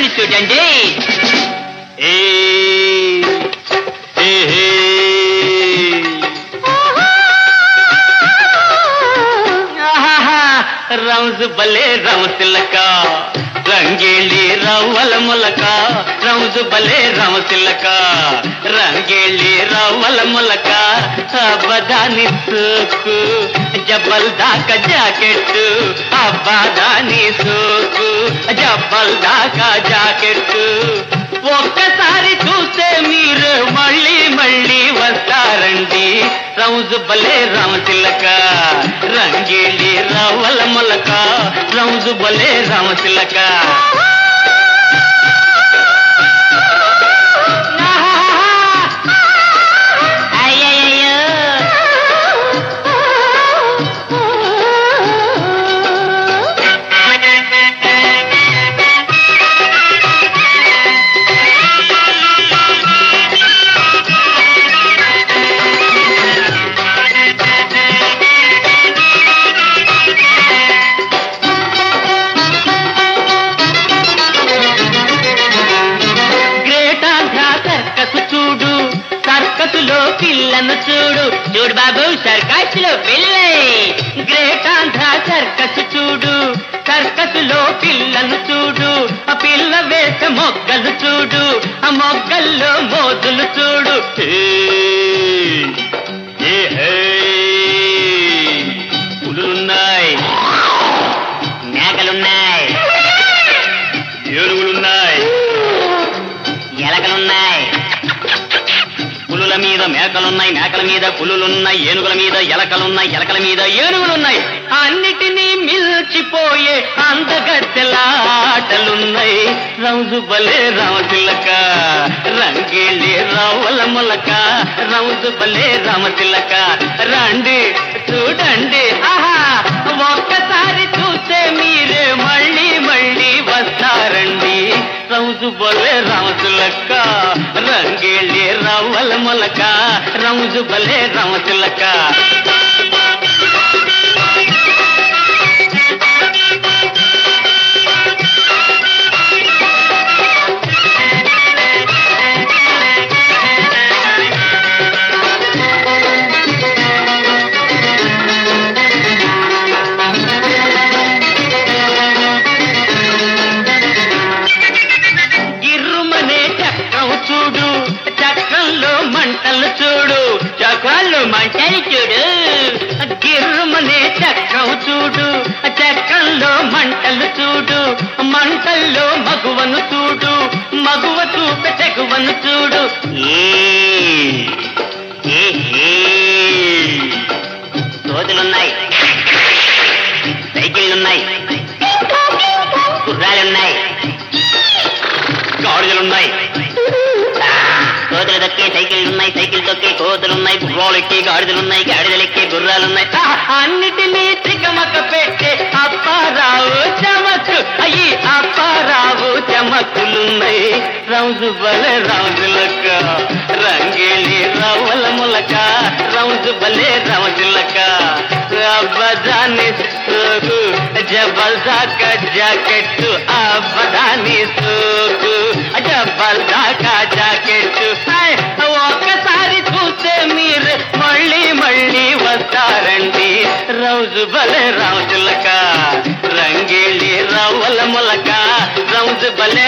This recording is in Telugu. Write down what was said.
జాగ్రత్తగా చూడండి ఏ ఏ, ఏ. ఆహాహా, రౌజు బలే రౌసిల్లక రంగేళి రవ్వల ములక రౌజు బలే రౌసిల్లక రంగేళి రవ్వల ములక అబ్బదాని సోకు జబ్బల్ దాకా జాకెట్ అబ్బదాని సోకు జబ్బల్ దాకా జాకెట్ ఒక్కసారి చూస్తే మీరు మళ్ళీ మళ్ళీ వస్తారండి రౌజు బలే రామచిల్లక రంగేలి రవ్వల మొలక రౌజు బలే రామచిల్లక అయ్యయ్యో గ్రేట్ ఆంధ్ర సర్కస్ చూడు సర్కసులో పిల్లను చూడు చూడు బాబు సర్కస్ లో పిల్లే గ్రేట్ ఆంధ్ర సర్కస్ చూడు సర్కసులో పిల్లను చూడు ఆ పిల్ల వేస మొగ్గలు చూడు ఆ మొగ్గల్లో మోదులు చూడు హే, హే, హే. పులులున్నాయి మేకలున్నాయి ఏనుగులున్నాయి ఎలకలున్నాయి పులుల మీద మేకలున్నాయి మేకల మీద పులులున్నాయి ఏనుగుల మీద ఎలకలున్నాయి ఎలకల మీద ఏనుగులున్నాయి అన్నిటినీ మిల్చిపోయే అందగత్తెలాటలున్నాయి రౌజు బలే రామతిల్లక రంగేళి రావుల మొలక రౌజు బలే రామతిల్లక రండి చూడండి ఆహా ఒక్కసారి చూస్తే మీరే మళ్ళీ మళ్ళీ వస్తారండి రౌజు బలే రామతులక్క రంగేళ్ళి రవ్వల మొలక రౌజు బలే రామతులక్క గిర్రుమనే చక్రం చూడు చక్రంలో మంటలు చూడు చక్రాల్లో మంటలు చూడు గిర్రుమనే చక్రం చూడు చక్రంలో మంటలు చూడు మంటల్లో మగువను చూడు మగువ చూపే తెగువను చూడు ఏ ఏ, ఏ. సోదులున్నాయి సైకిళ్ళున్నాయి గుర్రాలున్నాయి గాడిదలున్నాయి కోతులు దక్కే సైకిల్ ఉన్నాయి సైకిల్ తొక్కే కోతులున్నాయి గుర్రాలు ఎక్కే గాడిదలున్నాయి గాడిదలు ఎక్కే గుర్రాలున్నాయి ఆ, అన్నిటినీ తికమక పెట్టే అప్పారావు చమకు అయ్యి అప్పారావు చమకులున్నాయి రౌజు బలే రౌజులక్క రంగేలి రవ్వల ములక రౌజు బలే రౌజులక్క అబ్బదాని సోకు జబల్ దాకా జాకెట్ అబ్బదాని సోకు జబల్ దాకా జాకెట్ హాయ్, ఒక్కసారి చూస్తే మీరు మళ్ళీ మళ్ళీ వస్తారండి రౌజు బలే రౌజులక రంగేలి రవ్వల ములక రౌజు బలే